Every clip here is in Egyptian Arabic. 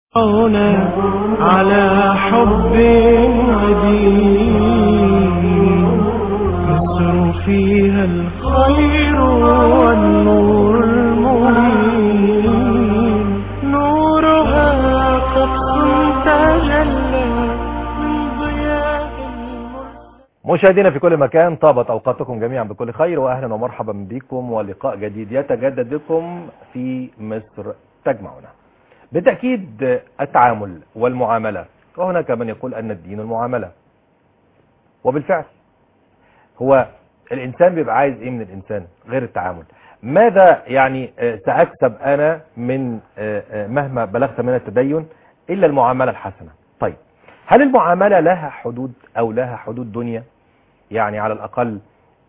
هنا على حب ودين مصر فيها الخير والنور المبين نورها قدس تجلى من ضياء المرسل مشاهدينا في كل مكان طابت اوقاتكم جميعا بكل خير واهلا ومرحبا بكم ولقاء جديد يتجدد بكم في مصر تجمعنا. بالتاكيد التعامل والمعامله وهناك من يقول ان الدين المعامله. وبالفعل هو الانسان بيبقى عايز ايه من الانسان غير التعامل. ماذا يعني آه، ساكسب انا من آه، آه، مهما بلغت من التدين الا المعامله الحسنه. طيب هل المعامله لها حدود او لها حدود دنيا؟ يعني على الأقل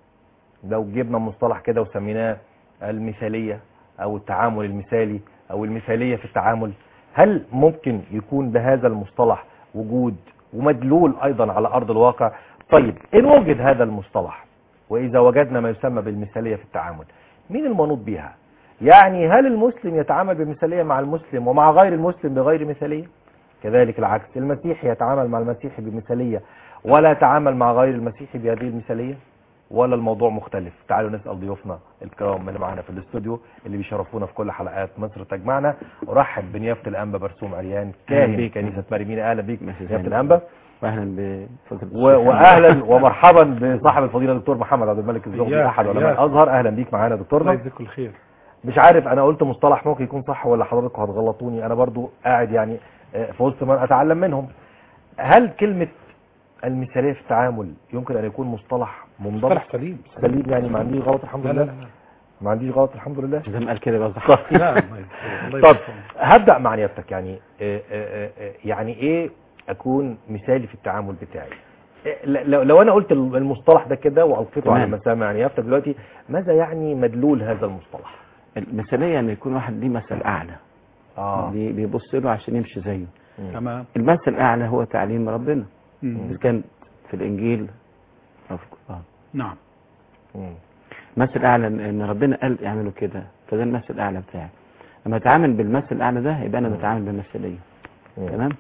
لو جبنا مصطلح كده وسميناه المثالية أو التعامل المثالي أو المثالية في التعامل هل ممكن يكون بهذا المصطلح وجود ومدلول أيضا على أرض الواقع طيب إن وجد هذا المصطلح وإذا وجدنا ما يسمى بالمثالية في التعامل مين المنوط بها يعني هل المسلم يتعامل بمثالية مع المسلم ومع غير المسلم بغير مثالية كذلك العكس المسيحي يتعامل مع المسيحي بمثالية ولا يتعامل مع غير المسيحي بهذه المثالية ولا الموضوع مختلف تعالوا نسأل ضيوفنا الكرام اللي معانا في الاستوديو اللي بيشرفونا في كل حلقات مصر تجمعنا ارحب بنيافة الانبا برسوم عريان أهلا كاهن بيك. كنيسة مريمينا اهلا بيك مساء نيافة الخير. الانبا واهلا بفضل و- واهلا ومرحبا بصاحب الفضيله الدكتور محمد عبد الملك الزغبي إياك، احد علماء إياك. الازهر اهلا بيك معانا الله دكتورنا يجزيكم الخير مش عارف انا قلت مصطلح ممكن يكون صح ولا حضراتكم هتغلطوني انا برضو قاعد يعني آه، في وسط من اتعلم منهم هل كلمة المثالية في التعامل يمكن ان يكون مصطلح منضبط مصطلح سليم سليم يعني ما عنديش غلط الحمد لا لا لله لا ما عنديش غلط الحمد لله زي ما قال كده بقى طب. لا الله يجزيكم. الله طب يجزيكم. هبدأ مع نيابتك يعني آه، آه، آه، يعني ايه اكون مثالي في التعامل بتاعي آه، لو لو انا قلت المصطلح ده كده والقيته على تمام. المسامع نيابتك دلوقتي ماذا يعني مدلول هذا المصطلح المثاليه ان يكون واحد ليه مثل اعلى اه بي- بيبص له عشان يمشي زيه مم. تمام المثل الاعلى هو تعليم ربنا مم. اذا كان في الانجيل او في القران نعم مم. المثل الاعلى ان إن ربنا قال اعملوا كده فده المثل الاعلى بتاعي لما اتعامل بالمثل الاعلى ده يبقى انا مم. بتعامل بمثاليه مم. تمام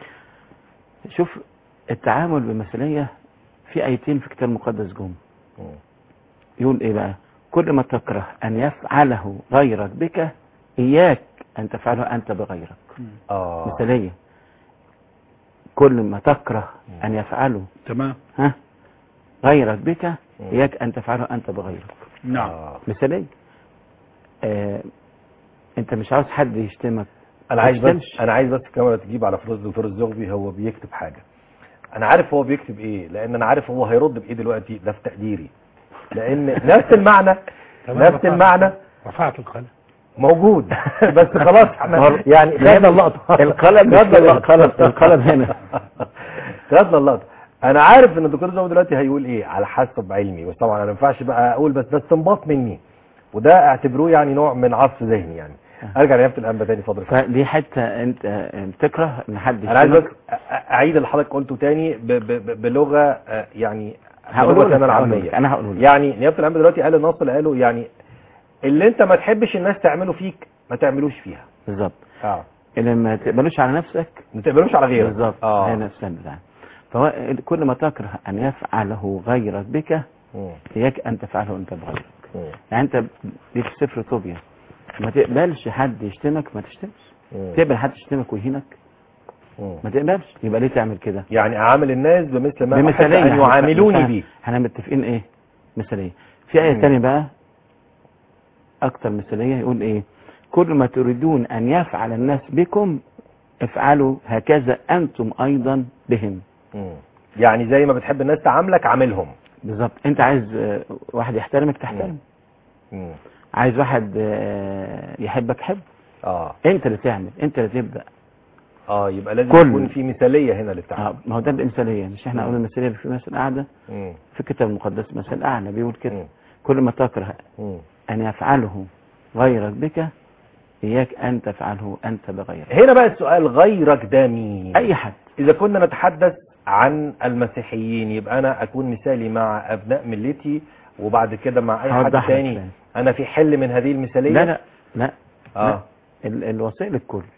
شوف التعامل بمثاليه في ايتين في الكتاب المقدس جم مم. يقول ايه بقى كل ما تكره ان يفعله غيرك بك اياك ان تفعله انت بغيرك مم. اه مثاليه كل ما تكره ان يفعله تمام ها غيرك بك اياك ان تفعله انت بغيرك نعم آه. مثاليه آه انت مش عاوز حد يشتمك انا عايز بس تشتمش. انا عايز بس الكاميرا تجيب على فروز الدكتور الزغبي هو بيكتب حاجه انا عارف هو بيكتب ايه لان انا عارف هو هيرد بايه دلوقتي ده في تقديري لان نفس المعنى تمام، نفس رفعت- المعنى رفعت القلم موجود بس خلاص احنا يعني خدنا اللقطه القلم مش خدنا اللقطه القلم القلم هنا خدنا اللقطه انا عارف ان الدكتور زوي دلوقتي هيقول ايه على حسب علمي بس طبعا انا ما ينفعش بقى اقول بس ده استنباط مني وده اعتبروه يعني نوع من عصف ذهني يعني ارجع لنيابه الانبا تاني فضل فدي حته انت بتكره ان حد انا عايز بس يشتمك أ- أ- اعيد اللي حضرتك قلته تاني ب- ب- ب- بلغه آه، يعني هقوله بلغه لك انا هقوله العاميه لك، انا هقوله لك يعني نيابه الانبا دلوقتي قال النص اللي قاله يعني اللي انت ما تحبش الناس تعمله فيك ما تعملوش فيها بالظبط اه اللي ما تقبلوش على نفسك ما تعملوش على غيرك بالظبط اه هي نفسها بتاعك فهو كل ما تكره ان يفعله غيرك بك مم. اياك ان تفعله انت بغيرك مم. يعني انت دي في سفر طوبيا ما تقبلش حد يشتمك ما تشتمش مم. تقبل حد يشتمك ويهينك مم. ما تقبلش يبقى ليه تعمل كده يعني اعامل الناس بمثل ما احب بمثاليه ان يعاملوني احنا- بيه احنا متفقين ايه مثاليه في ايه مم. تانية بقى اكتر مثاليه يقول ايه كل ما تريدون ان يفعل الناس بكم افعلوا هكذا انتم ايضا بهم مم. يعني زي ما بتحب الناس تعاملك عاملهم بالظبط انت عايز آه، واحد يحترمك تحترم مم. عايز واحد آه، يحبك حب اه انت اللي تعمل انت اللي تبدا اه يبقى لازم كل- يكون في مثاليه هنا للتعامل آه، ما هو ده الامثاليه مش احنا مم. قلنا المثاليه في مثل قاعده مم. في الكتاب المقدس مثل اعلى بيقول كده مم. كل ما تكره مم. ان يفعله غيرك بك اياك ان تفعله انت بغيرك هنا بقى السؤال غيرك ده مين اي حد إذا كنا نتحدث عن المسيحيين يبقى أنا أكون مثالي مع أبناء ملتي وبعد كده مع أي حد هوضح لك تاني تاني. أنا في حل من هذه المثالية لا لا لا آه ال- الوصيه للكل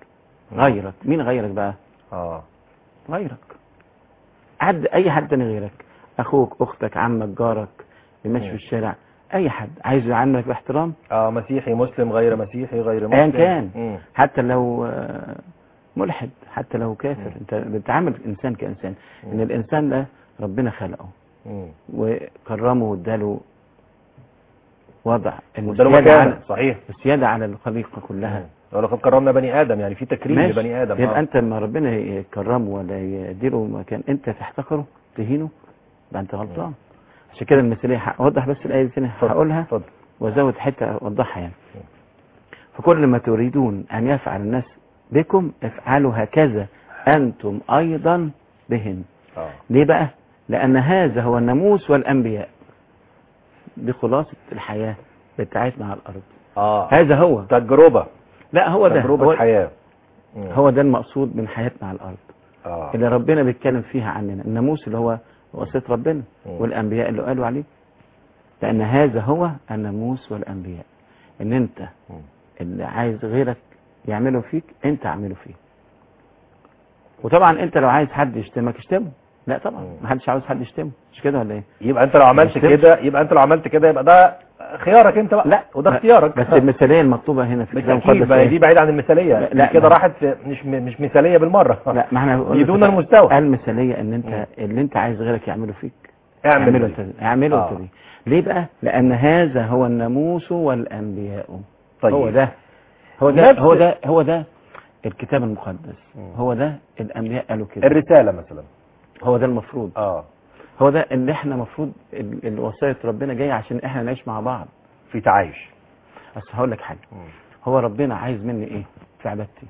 غيرك مين غيرك بقى اه غيرك حد اي حد تاني غيرك اخوك اختك عمك جارك اللي ماشي مم. في الشارع اي حد عايز يعاملك باحترام اه مسيحي مسلم غير مسيحي غير مسلم ايا كان مم. حتى لو آه، ملحد حتى لو كافر مم. انت بتعامل الانسان كانسان ان الانسان ده ربنا خلقه مم. وكرمه واداله وضع واداله السيادة مكانه على- صحيح السيادة على الخليقة كلها ولقد كرمنا بني ادم يعني في تكريم ماشي. لبني ادم يبقى آه. انت لما ربنا يكرمه ولا يديله مكان انت تحتقره تهينه يبقى انت غلطان عشان كده المثالية ح- اوضح بس الايه دي تاني اتفضل، هقولها اتفضل وازود حته اوضحها يعني فكل ما تريدون ان يفعل الناس بكم افعلوا هكذا انتم ايضا بهم اه ليه بقى لان هذا هو الناموس والانبياء دي خلاصه الحياه بتاعتنا على الارض اه هذا هو تجربه لا هو ده تجربه هو, حياه مم. هو ده المقصود من حياتنا على الارض اه اللي ربنا بيتكلم فيها عننا الناموس اللي هو وصيه ربنا مم. والانبياء اللي قالوا عليه لان هذا هو الناموس والانبياء ان انت مم. اللي عايز غيرك يعمله فيك انت اعمله فيه وطبعا انت لو عايز حد يشتمك اشتمه لا طبعا مم. ما حدش عاوز حد يشتمه مش كده ولا ايه يبقى انت لو عملت مش تمشي. كده يبقى انت لو عملت كده يبقى ده خيارك انت بقى لا وده ب- اختيارك بس المثاليه المطلوبه هنا في الكتاب بالتاكيد المقدس بقى إيه؟ دي بعيد عن المثاليه لا، دي لا، كده ما- راحت في- مش مش مثاليه بالمره لا ما احنا دي دون المستوى. المثاليه ان انت مم. اللي انت عايز غيرك يعمله فيك اعمل اعمله دي. انت اعمله آه. انت دي ليه بقى لان هذا هو الناموس والانبياء طيب هو ده هو ده نفس- هو ده هو ده الكتاب المقدس مم. هو ده الانبياء قالوا كده الرساله مثلا هو ده المفروض اه هو ده اللي احنا المفروض ال- الوصاية ربنا جاية عشان احنا نعيش مع بعض في تعايش بس هقول لك حاجة مم. هو ربنا عايز مني ايه في عبادتي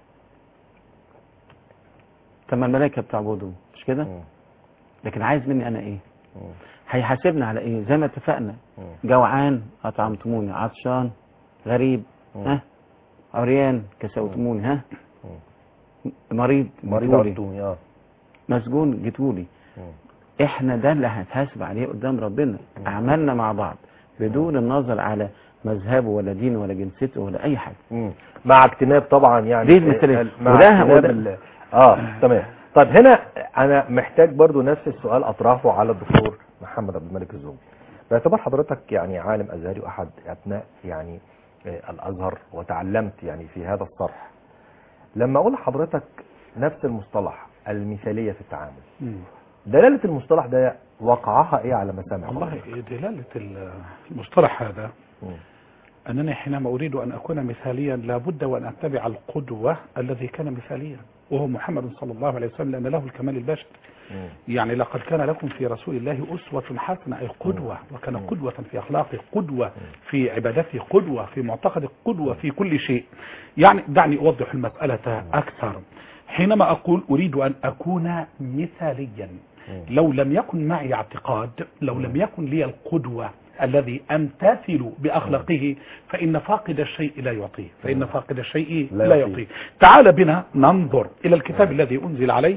طب ما الملائكة بتعبدوا مش كده مم. لكن عايز مني انا ايه مم. هيحاسبنا على ايه زي ما اتفقنا مم. جوعان اطعمتموني عطشان غريب مم. ها عريان كسوتموني ها مريض مريض جيتولي. عدوني اه مسجون جيتولي مم. احنا ده اللي هنتحاسب عليه قدام ربنا عملنا مع بعض بدون النظر على مذهبه ولا دينه ولا جنسيته ولا اي حاجه مم. مع اجتناب طبعا يعني دي المثالية. مع وده- اجتناب وده- ال- اه تمام طيب هنا انا محتاج برضو نفس السؤال اطرحه على الدكتور محمد عبد الملك الزوجي باعتبار حضرتك يعني عالم ازهري واحد ابناء يعني آه، الازهر وتعلمت يعني في هذا الصرح لما اقول لحضرتك نفس المصطلح المثاليه في التعامل دلاله المصطلح ده وقعها ايه على مسامع والله حضرتك؟ دلالة المصطلح هذا مم. أنني حينما أريد أن أكون مثاليا لابد وأن أتبع القدوة الذي كان مثاليا وهو محمد صلى الله عليه وسلم لأن له الكمال البشري مم. يعني لقد كان لكم في رسول الله أسوة حسنة أي قدوة وكان قدوة في أخلاقه قدوة في عبادته قدوة في معتقده قدوة في كل شيء يعني دعني أوضح المسألة أكثر حينما أقول أريد أن أكون مثاليا لو لم يكن معي اعتقاد لو لم يكن لي القدوة الذي أمتثل بأخلاقه فإن فاقد الشيء لا يعطيه فإن فاقد الشيء لا لا يعطيه. يعطيه تعال بنا ننظر إلى الكتاب الذي أنزل عليه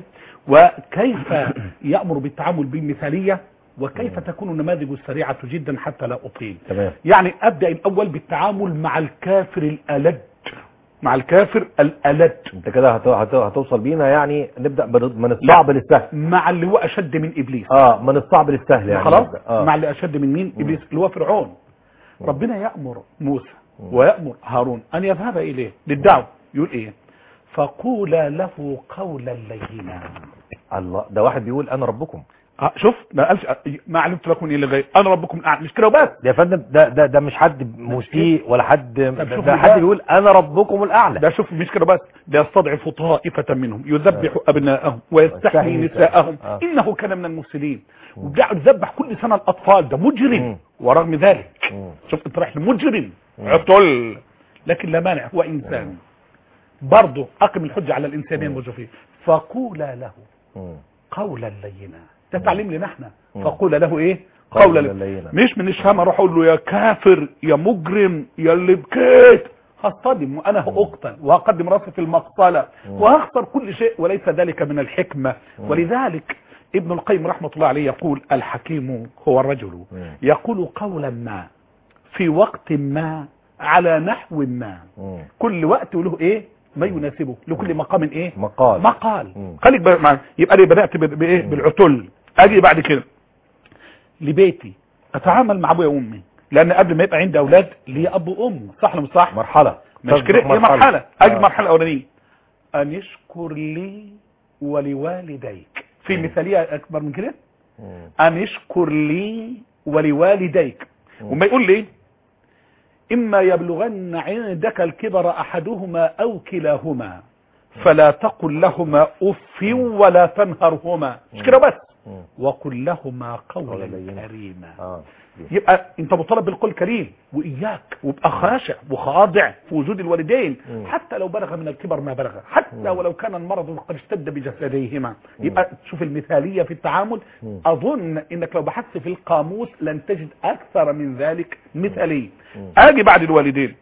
وكيف يأمر بالتعامل بالمثالية وكيف تكون النماذج السريعة جدا حتى لا أطيل تمام يعني أبدأ الأول بالتعامل مع الكافر الألد مع الكافر الألد انت كده هت- هت- هتوصل بينا يعني نبدا من من الصعب للسهل مع اللي هو أشد من إبليس اه من الصعب للسهل يعني خلاص نبدأ. اه مع اللي أشد من مين إبليس اللي هو فرعون ربنا يأمر موسى ويأمر هارون أن يذهب إليه للدعوة يقول إيه فقولا له قولا لينا الله ده واحد بيقول انا ربكم آه، شوف ما قالش ما علمت لكم الا غير انا ربكم الاعلى مش كده وبس يا فندم ده ده ده مش حد مسيء ولا حد ده, شوف ده ده- حد بيقول انا ربكم الاعلى ده شوف مش كده بس ده يستضعف طائفة منهم يذبح أبناءهم ويستحيي ويستحيي نساءهم آه. إنه كان من المفسدين وقاعد يذبح كل سنة الأطفال ده مجرم مم. ورغم ذلك مم. شوف انت رايح لمجرم عطل لكن لا مانع هو إنسان برضه أقم الحجة على الإنسانية الموجودة فيه فقولا له مم. قولا لينا ده تعليم لنا احنا مم. فقول له ايه قولا قولا لينا. لينا مش من الشام اروح اقول له يا كافر يا مجرم يا اللي بكيت هصطدم وانا هاقتل وهقدم راسي في المقتله وهخسر كل شيء وليس ذلك من الحكمه ولذلك ابن القيم رحمه الله عليه يقول الحكيم هو الرجل مم. يقول قولا ما في وقت ما على نحو ما مم. كل وقت وله ايه ما يناسبه لكل مقام ايه مقال مقال مم. خليك بقى معايا يبقى لي بدات ب- بايه بالعتل اجي بعد كده لبيتي اتعامل مع ابويا وامي لان قبل ما يبقى عندي اولاد لي اب وام صح ولا مش صح مرحلة مش تصدق كده هي مرحله اجي آه. المرحله الاولانيه ان يشكر لي ولوالديك في مم. مثاليه اكبر من كده مم. ان يشكر لي ولوالديك مم. وما يقول لي اما يبلغن عندك الكبر احدهما او كلاهما فلا تقل لهما اف ولا تنهرهما مش كده بس مم. وقل لهما قولا قولا لينا. كريما اه يبقى انت مطالب بالقول كريم واياك وابقى خاشع وخاضع في وجود الوالدين مم. حتى لو بلغ من الكبر ما بلغ حتى مم. ولو كان المرض قد اشتد بجسديهما يبقى شوف المثاليه في التعامل مم. اظن انك لو بحثت في القاموس لن تجد اكثر من ذلك مثاليه مم. اجي بعد الوالدين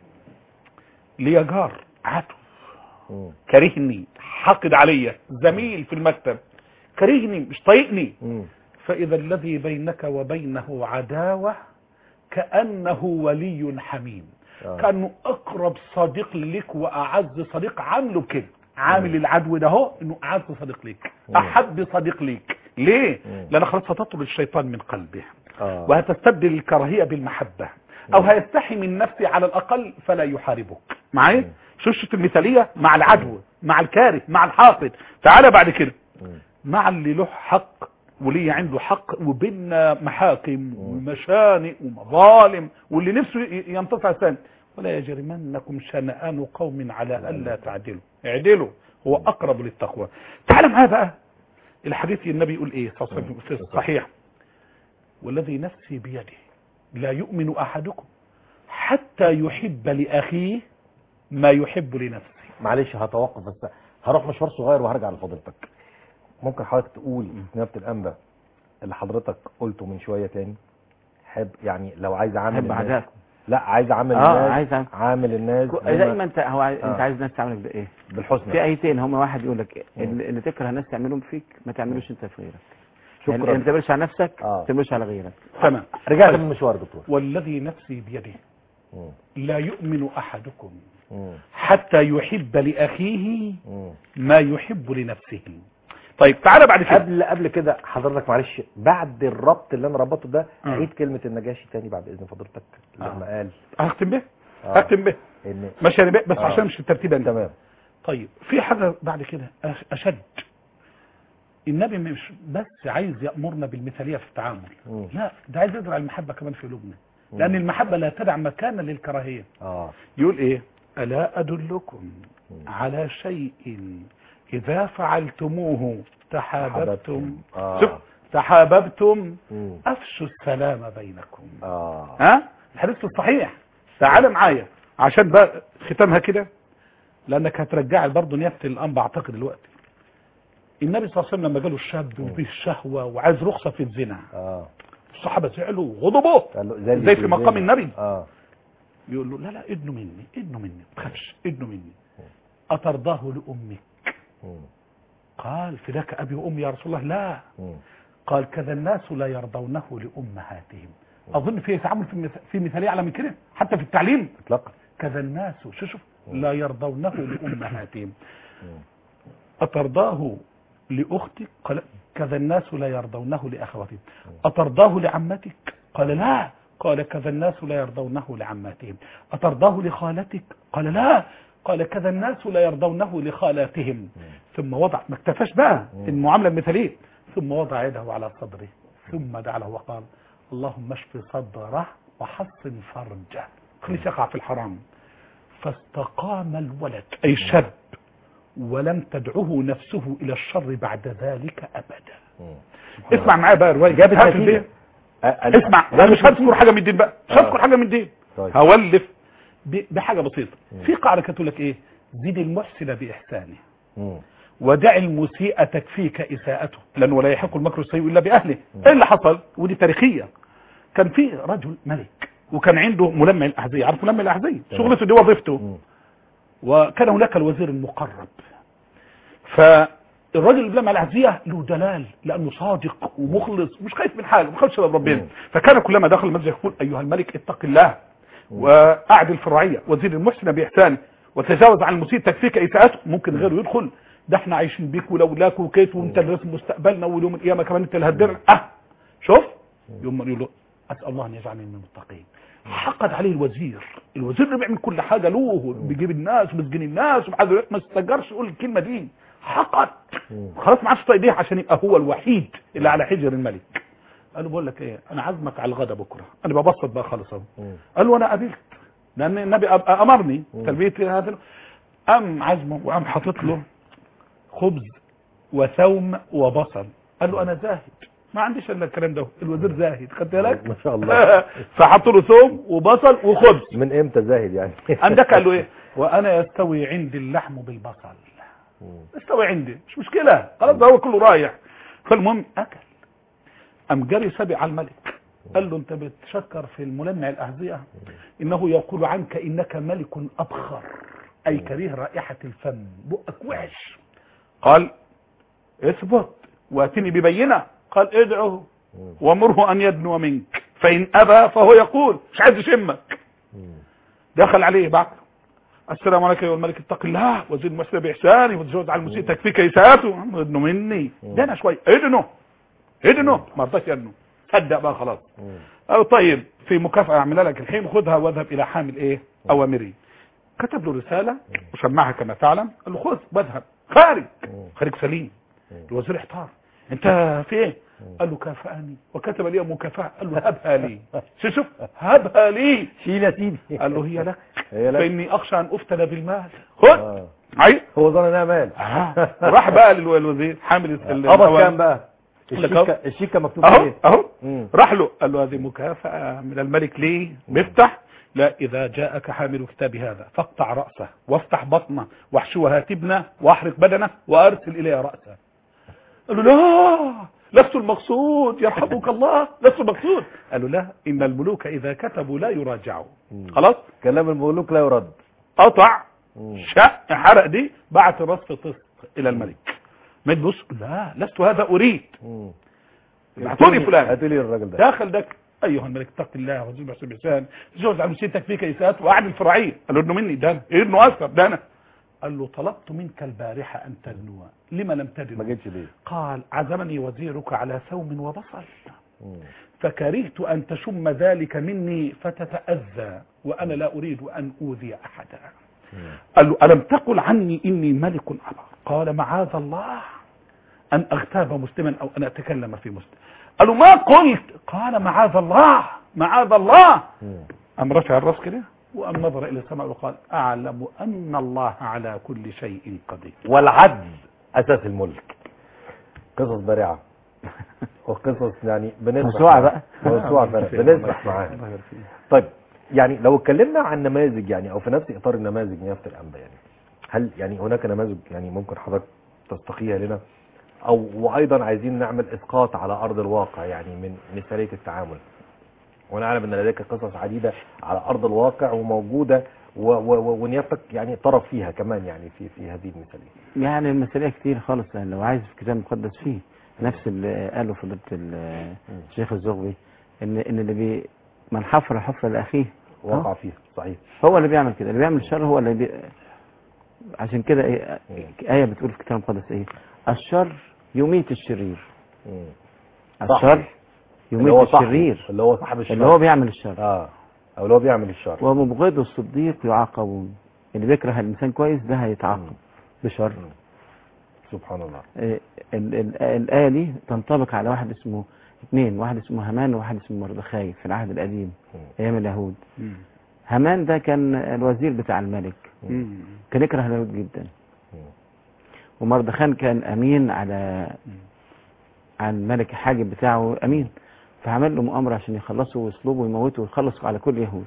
لي جار عتو مم. كرهني حقد عليا زميل في المكتب كرهني مش طايقني مم. فإذا الذي بينك وبينه عداوة كأنه ولي حميم آه. كأنه أقرب صديق لك وأعز صديق عامله كده عامل العدو ده هو انه اعز صديق ليك مم. احب صديق ليك ليه مم. لان خلاص هتطرد الشيطان من قلبه اه وهتستبدل الكراهيه بالمحبه او هيستحي من نفسه على الاقل فلا يحاربك معايا مم. شوشة المثاليه مع العدو مع الكاره مع الحاقد تعالى بعد كده مم. مع اللي له حق وليه عنده حق وبيننا محاكم ومشانق ومظالم واللي نفسه ي- ينتصر ثاني ولا يجرمنكم شنآن قوم على ألا تعدلوا اعدلوا هو أقرب للتقوى تعال معايا بقى الحديث النبي يقول ايه صلى الله عليه وسلم في الصحيح والذي نفسي بيده لا يؤمن أحدكم حتى يحب لأخيه ما يحب لنفسه معلش هتوقف بس هروح مشوار صغير وهرجع لفضيلتك ممكن حضرتك تقول نيابه الانبا اللي حضرتك قلته من شويه تاني حب يعني لو عايز اعامل حب الناس اعدائكم لا عايز اعامل اه الناس عايز أعمل- عامل الناس زي بما- ما انت هو عايز انت آه. عايز الناس تعملك بايه بالحسنى في ايتين هم واحد يقول لك مم. اللي اللي تكره الناس تعملهم فيك ما تعملوش انت في غيرك يعني شكرا ما تعملش على نفسك آه. ما تعملش على غيرك تمام رجعت من المشوار دكتور والذي نفسي بيده مم. لا يؤمن أحدكم مم. حتى يحب لأخيه مم. ما يحب لنفسه طيب تعالى بعد كده قبل قبل كده حضرتك معلش بعد الربط اللي انا ربطه ده آه. عيد كلمه النجاشي تاني بعد اذن فضيلتك لما آه. قال هختم به آه. هختم به ان ماشي يا بيه بس آه. عشان مش الترتيب انت تمام طيب في حاجة بعد كده أش- أشد النبي مش بس عايز يأمرنا بالمثالية في التعامل مم. لا ده عايز يزرع المحبة كمان في قلوبنا مم. لأن المحبة لا تدع مكانا للكراهية اه يقول إيه ألا أدلكم مم. على شيء إذا فعلتموه تحاببتم آه. شوف تحاببتم مم. أفشوا السلام بينكم اه ها الحديث الصحيح تعال معايا عشان بقى ختامها كده لانك هترجع برضه نيابه الانبا اعتقد دلوقتي النبي صلى الله عليه وسلم لما جاله الشاب وفيه الشهوه وعايز رخصه في الزنا اه الصحابه زعلوا غضبوا قال له زي زي في مقام النبي اه يقول له لا لا ادنوا مني ادنوا مني ما تخافش ادنوا مني اترضاه لامك مم. قال فداك ابي وامي يا رسول الله لا مم. قال كذا الناس لا يرضونه لامهاتهم اظن في تعامل في مث- في مثاليه اعلى من كده حتى في التعليم اطلاقا كذا الناس شو شوف لا يرضونه لأمهاتهم مم. أترضاه لأختك قال كذا الناس لا يرضونه لأخواتهم أترضاه لعمتك قال لا قال كذا الناس لا يرضونه لعماتهم أترضاه لخالتك قال لا قال كذا الناس لا يرضونه لخالاتهم ثم وضع ما اكتفاش بقى المعاملة المثالية ثم وضع يده على صدره ثم دعا له وقال اللهم اشف صدره وحصن فرجه خليش يقع في الحرام فاستقام الولد أي الشاب ولم تدعه نفسه إلى الشر بعد ذلك أبدا مم. اسمع معايا بقى رواية جابت هات نتيجة. البيت. أ- أ- اسمع جابت انا مش هذكر نتيجة. حاجة من الدين بقى مش آه. هذكر حاجة من الدين طيب. هولف ب- بحاجة بسيطة في قاعدة كانت تقول لك ايه زد المحسن بإحسانه مم. ودع المسيء تكفيك إساءته لأنه ولا يحق المكر السيء إلا بأهله إيه اللي حصل ودي تاريخية كان في رجل ملك وكان عنده ملمع الأحذية عارف ملمع الأحذية تمام. شغلته دي وظيفته مم. وكان هناك الوزير المقرب فالراجل اللي بلمع الأحذية له دلال لأنه صادق ومخلص ومش خايف من حاجة ما خايفش من ربنا مم. فكان كلما دخل المسجد يقول أيها الملك اتق الله وأعدل في الرعية وزير المحسن بإحسانه وتجاوز عن المسيء تكفيك اساءته ممكن غيره يدخل ده احنا عايشين بيك ولولاك وكيت وانت اللي رسم مستقبلنا ويوم القيامه كمان انت اللي هتدرع اه شوف يوم يقول له اسال الله ان يجعلني من المتقين حقد عليه الوزير الوزير اللي بيعمل كل حاجه له بيجيب الناس وبيسجن الناس وبحد ما استجرش يقول الكلمه دي حقد خلاص ما عادش طايق ايديه عشان يبقى هو الوحيد اللي على حجر الملك قال له بقول لك ايه انا عازمك على الغدا بكره انا ببسط بقى خالص اهو قال له انا قبلت لان النبي أب- امرني تلبيه هذا قام عزمه وقام حاطط له خبز وثوم وبصل قال له انا زاهد ما عنديش الا الكلام ده الوزير زاهد خدت بالك ما شاء الله. فحط له ثوم وبصل وخبز من امتى زاهد يعني عندك قال له ايه وانا يستوي عندي اللحم بالبصل يستوي عندي مش مشكله خلاص ده هو كله رايح فالمهم اكل قام جري سبق على الملك قال له انت بتشكر في الملمع الاحذيه انه يقول عنك انك ملك ابخر اي كريه رائحه الفم بقك وحش قال اثبت واتني ببينه قال ادعه وامره ان يدنو منك فان ابى فهو يقول مش عايز يشمك دخل عليه بعد السلام عليكم ايها الملك اتق الله وزد المسلم باحساني وتجوز على المسيء تكفيك اساءته ادنو مني دنا شوي ادنو ادنو ما رضاش يدنو صدق بقى خلاص قال طيب في مكافأة اعملها لك الحين خذها واذهب الى حامل ايه اوامري كتب له رسالة وسمعها كما تعلم قال له خذ واذهب خارج خارج سليم الوزير احتار انت في ايه قال له كافأني وكتب لي مكافأة قال له هبها لي شوف شوف هبها لي شيل يا سيدي قال له هي لك هي لك. فاني اخشى ان افتن بالمال خذ آه. عايز هو ظن انها مال راح بقى للو- للوزير حامل ال- قبض الأوامر. كام بقى لك أهو. الشيكه الشيكه مكتوب اهو ايه اهو مم. راح له قال له هذه مكافأة من الملك ليه مفتح لا إذا جاءك حامل كتاب هذا فاقطع رأسه وافتح بطنه واحشوها تبنه واحرق بدنه وأرسل إليه رأسه قال له لا لست المقصود يرحمك الله لست المقصود قال له لا إن الملوك إذا كتبوا لا يراجعوا خلاص كلام الملوك لا يرد قطع مم. شق حرق دي بعت رصف طسق إلى الملك ما تبص لا لست هذا أريد مم. ابعتوني فلان هاتوا لي الراجل ده داخل ده ايها الملك اتق الله وزير بحسن بحسان تجوز على مسيرتك فيك اساءات وقعد الفرعيه قال له ابنه مني ده انا ابنه اكثر ده انا قال له طلبت منك البارحه ان تدنو لما لم ما تدنو جيتش ليه قال عزمني وزيرك على ثوم وبصل مم. فكرهت ان تشم ذلك مني فتتاذى وانا لا اريد ان اوذي احدا قال له الم تقل عني اني ملك ابى قال معاذ الله ان اغتاب مسلما او ان اتكلم في مسلم قال له ما قلت قال معاذ الله معاذ الله مم. أم رفع الراس كده وأم نظر إلى السماء وقال أعلم أن الله على كل شيء قدير والعدل اساس الملك قصص بارعه وقصص يعني بنسمع موسوعة بقى. موسوعه فعلا بنسمع معاها طيب يعني لو اتكلمنا عن نماذج يعني او في نفس اطار النماذج نيافه الانبا يعني هل يعني هناك نماذج يعني ممكن حضرتك تستقيها لنا او وايضا عايزين نعمل اسقاط على ارض الواقع يعني من مثاليه التعامل وانا اعلم ان لديك قصص عديده على ارض الواقع وموجوده و- و- و- ونيافتك يعني طرف فيها كمان يعني في في هذه المثاليه يعني المسألة كتير خالص يعني لو عايز في الكتاب المقدس فيه نفس اللي قاله فضيلة ال- الشيخ الزغبي ان ان اللي بي من حفر حفرة لاخيه وقع فيها صحيح هو اللي بيعمل كده اللي بيعمل الشر هو اللي بي... عشان كده ايه آية بتقول في الكتاب المقدس ايه الشر يميت الشرير مم. الشر اللي هو يميت صاحبه، الشرير اللي هو صاحب الشر اللي هو بيعمل الشر اه او اللي هو بيعمل الشر ومبغض الصديق يعاقبون اللي بيكره الانسان كويس ده هيتعاقب بشر سبحان الله آه، ال- ال- الآية دي تنطبق على واحد اسمه اثنين واحد اسمه هامان وواحد اسمه مردخاي في العهد القديم أيام اليهود هامان ده كان الوزير بتاع الملك كان يكره اليهود جدا ومردخان كان أمين على عن الملك الحاجب بتاعه أمين فعمل له مؤامرة عشان يخلصه ويصلبه ويموته ويخلص على كل يهود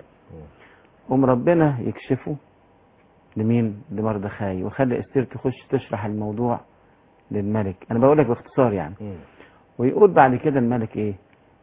قوم ربنا يكشفه لمين لمردخاي وخلي استير تخش تشرح الموضوع للملك انا بقول لك باختصار يعني مم. ويقول بعد كده الملك ايه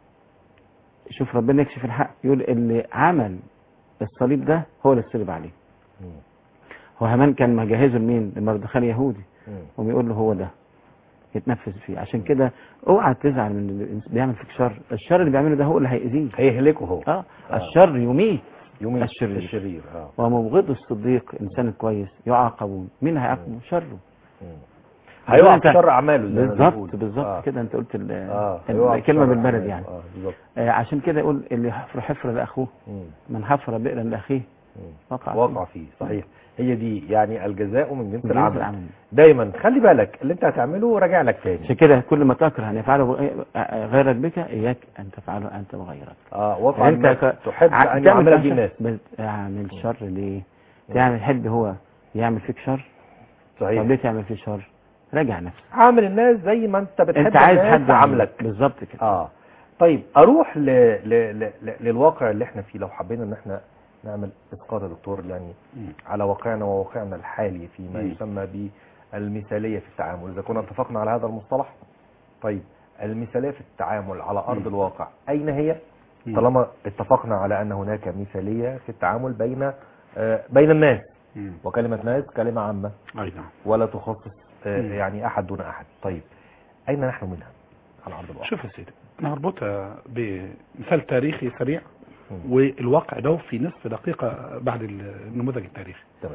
شوف ربنا يكشف الحق يقول اللي عمل الصليب ده هو اللي الصليب عليه مم. هو هامان كان مجهزه لمين لمردخاي يهودي مم. وبيقول له هو ده يتنفذ فيه عشان كده اوعى تزعل من اللي بيعمل فيك شر الشر اللي بيعمله ده هو اللي هيأذيك هيهلكه هو اه الشر يميت يومين الشرير. الشرير اه ومبغض الصديق انسان كويس يعاقبون مين هيعاقبه شره مم. هيقع أنت- في شر اعماله زي ما بالظبط بيقول. بالظبط آه. كده انت قلت ال- اه هيقع في الكلمه شر بالبلد أعماله. يعني اه بالظبط آه، عشان كده يقول اللي يحفر حفره لاخوه مم. من حفر بئرا لاخيه مم. وقع واقع فيه صحيح هي دي يعني الجزاء من جنس من جنس العمل العمل. دايما خلي بالك اللي انت هتعمله راجع لك تاني عشان كده كل ما تكره ان يفعله غ- غيرك بك اياك ان تفعله انت وغيرك اه واقع انت انك ك- تحب ع- ان تعمل يعملك فيها به شر. الناس بس تعمل شر ليه تعمل تحب هو يعمل فيك شر طب صحيح ليه تعمل فيه شر راجع نفسك عامل الناس زي ما انت بتحب انت عايز الناس حد عاملك بالظبط كده اه طيب اروح ل... ل... ل... ل... للواقع اللي احنا فيه لو حبينا ان احنا نعمل اسقاط يا دكتور يعني مم. على واقعنا وواقعنا الحالي فيما مم. يسمى بالمثاليه في التعامل اذا كنا اتفقنا على هذا المصطلح طيب المثاليه في التعامل على ارض مم. الواقع اين هي مم. طالما اتفقنا على ان هناك مثاليه في التعامل بين آه، بين الناس مم. وكلمه ناس كلمه عامه اي نعم ولا تخصص آه، مم. يعني احد دون احد طيب اين نحن منها على ارض الواقع شوف يا سيدي انا هربطها بمثال تاريخي سريع مم. والواقع ده في نصف دقيقة بعد النموذج التاريخي تمام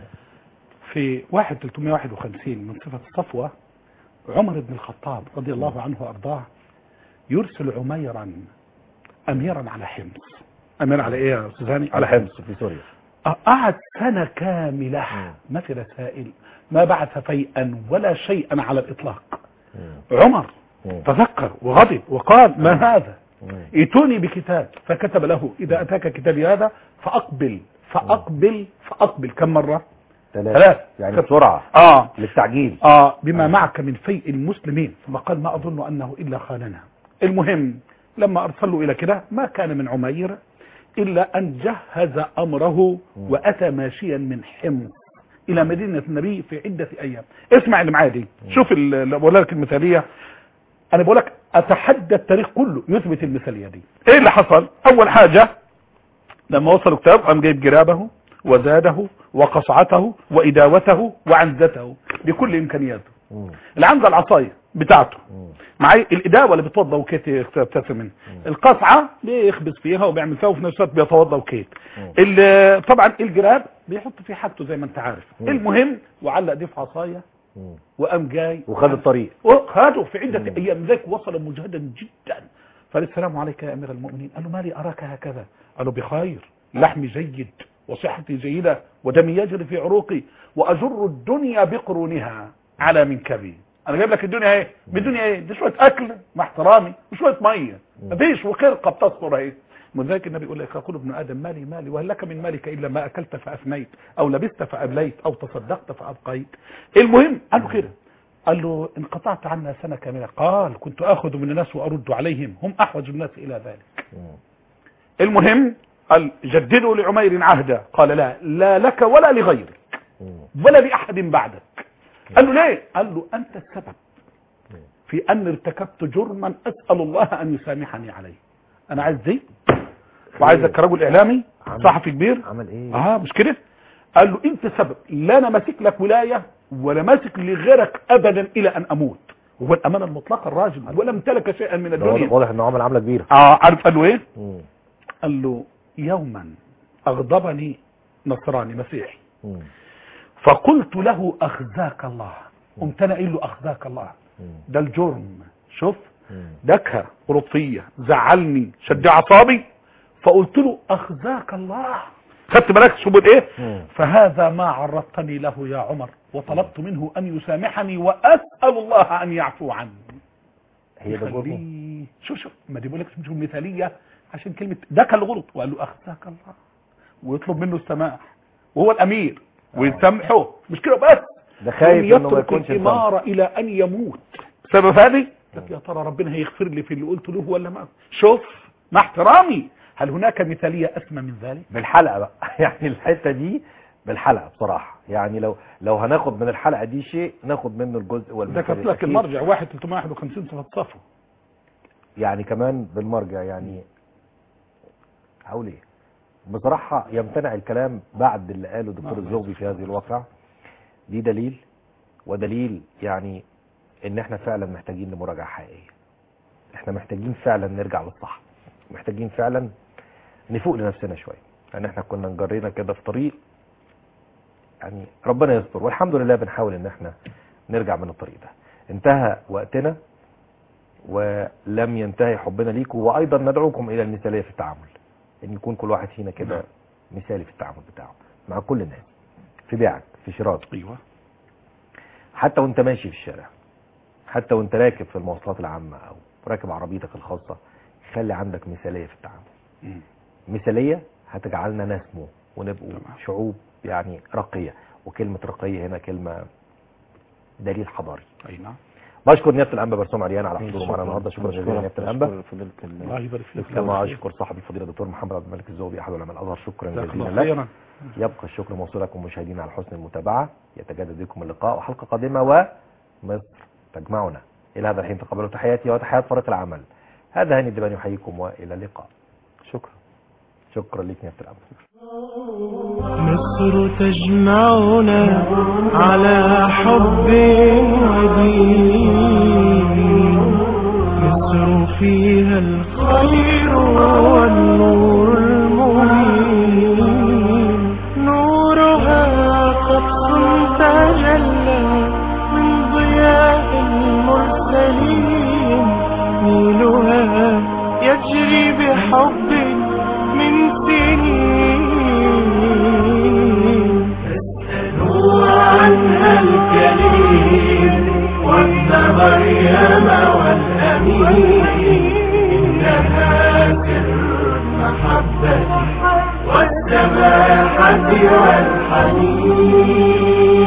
في 1 351 من صفة الصفوة عمر بن الخطاب رضي الله عنه وأرضاه يرسل عميرا أميرا على حمص أمير على إيه يا أستاذاني على حمص في سوريا قعد سنة كاملة مم. ما في رسائل ما بعث فيئا ولا شيئا على الإطلاق مم. عمر مم. تذكر وغضب وقال ما هذا مم. ائتوني بكتاب فكتب له إذا أتاك كتابي هذا فأقبل فأقبل فأقبل كم مرة ثلاث. ثلاث يعني بسرعة آه للتعجيل آه بما معك من فيء المسلمين ثم قال ما أظن أنه إلا خاننا المهم لما أرسلوا إلى كده ما كان من عمير إلا أن جهز أمره وأتى ماشيا من حمص إلى مدينة النبي في عدة أيام اسمع اللي معايا دي شوف ال- اللي بقول لك المثالية أنا بقول لك أتحدى التاريخ كله يثبت المثالية دي إيه اللي حصل أول حاجة لما وصلوا كتاب قام جايب جرابه وزاده وقصعته وإداوته وعنزته بكل إمكانياته مم. العنزة العصاية بتاعته مم. معي الإداوة اللي بتوضى وكيت يبتسم منها القصعة بيخبز فيها وبيعمل فيها وفي نفس الوقت بيتوضى وكيت مم. ال- طبعا الجراب بيحط فيه حاجته زي ما انت عارف مم. المهم وعلق دي في عصايه مم. وقام جاي وخد الطريق وخده في عدة مم. أيام ذاك وصل مجهدا جدا قال السلام عليك يا أمير المؤمنين قال له ما لي أراك هكذا قال له بخير لحمي جيد وصحتي جيدة ودمي يجري في عروقي وأجر الدنيا بقرونها على منكبي أنا جايب لك الدنيا ايه بالدنيا ايه دي شوية أكل مع احترامي وشوية مية مفيش وخرقة بتصفر اهي من ذلك النبي يقول لك يقول ابن آدم مالي مالي وهل لك من مالك إلا ما أكلت فأفنيت أو لبست فأبليت أو تصدقت فأبقيت المهم قال له كده قال له انقطعت عنا سنة كاملة قال كنت أخذ من الناس وأرد عليهم هم أحوج الناس إلى ذلك مم. المهم قال جددوا لعمير عهدا قال لا لا لك ولا لغيرك مم. ولا لأحد بعدك قال له ليه قال له أنت السبب في أن ارتكبت جرما أسأل الله أن يسامحني عليه أنا عايز دي وعايزك كرجل إعلامي عمل- صحفي كبير عمل ايه اه مش كده قال له انت سبب لا انا ماسك لك ولايه ولا ماسك لغيرك ابدا الى ان اموت وهو الامانه المطلقه الراجل ولا امتلك شيئا من ده الدنيا واضح- واضح انه عمل عمله كبيره اه عارف قال له ايه مم. قال له يوما اغضبني نصراني مسيحي مم. فقلت له اخزاك الله قمت انا قايل له اخزاك الله مم. ده الجرم شوف مم. دكه غلطيه زعلني شد اعصابي فقلت له اخزاك الله خدت بالك شو بقول ايه مم. فهذا ما عرضتني له يا عمر وطلبت منه ان يسامحني واسال الله ان يعفو عني هي ده جرمه يخليه- شوف شوف ما دي بقول لك مش مثاليه عشان كلمه ده كان الغلط وقال له اخزاك الله ويطلب منه السماح وهو الامير ويسامحه مش كده بس ده خايف انه ما يترك يكونش انسان. الاماره الى ان يموت بسبب هذه لك يا ترى ربنا هيغفر لي في اللي قلت له ولا ما شوف مع احترامي هل هناك مثاليه اسمى من ذلك بالحلقه بقى يعني الحته دي بالحلقه بصراحه يعني لو لو هناخد من الحلقه دي شيء ناخد منه الجزء ده والمثال كتب لك الأخير. المرجع 1 351 صفه صفو يعني كمان بالمرجع يعني هقول ايه بصراحة يمتنع الكلام بعد اللي قاله دكتور نعم. الزغبي في هذه الواقعة دي دليل ودليل يعني ان احنا فعلا محتاجين لمراجعة حقيقية احنا محتاجين فعلا نرجع للصح محتاجين فعلا نفوق لنفسنا شوية ان احنا كنا نجرينا كده في طريق يعني ربنا يستر والحمد لله بنحاول ان احنا نرجع من الطريق ده انتهى وقتنا ولم ينتهي حبنا ليكم وايضا ندعوكم الى المثاليه في التعامل ان يكون كل واحد فينا كده مثالي في التعامل بتاعه مع كل الناس في بيعك في شراك ايوه حتى وانت ماشي في الشارع حتى وانت راكب في المواصلات العامه او راكب عربيتك الخاصه خلي عندك مثاليه في التعامل مم. مثاليه هتجعلنا نسمو ونبقوا تمام. شعوب يعني راقيه وكلمه راقيه هنا كلمه دليل حضاري اي نعم بشكر نيابه الانبا برسوم عريان على حضوره معنا النهارده شكرا جزيلا نيابه الانبا شكرا فضيلة ال- الله يبارك فيك كما اشكر صاحب الفضيله الدكتور محمد عبد الملك الزوبي احد علماء الازهر شكرا جزاك جزيلا الله لك خيرا يبقى الشكر موصول لكم مشاهدينا على حسن المتابعه يتجدد بكم اللقاء وحلقه قادمه ومصر تجمعنا الى هذا الحين تقبلوا تحياتي وتحيات فريق العمل هذا هاني الدبان يحييكم والى اللقاء شكرا شكرا لك نيابه الانبا مصر تجمعنا على حب ودين مصر فيها الخير والنور المبين نورها قدس تجلى من ضياء المرسلين نيلها يجري بحب من سنين فاسألوا عنها الكريم وابن مريم والأمين إنها سر المحبة والسماحة والحنين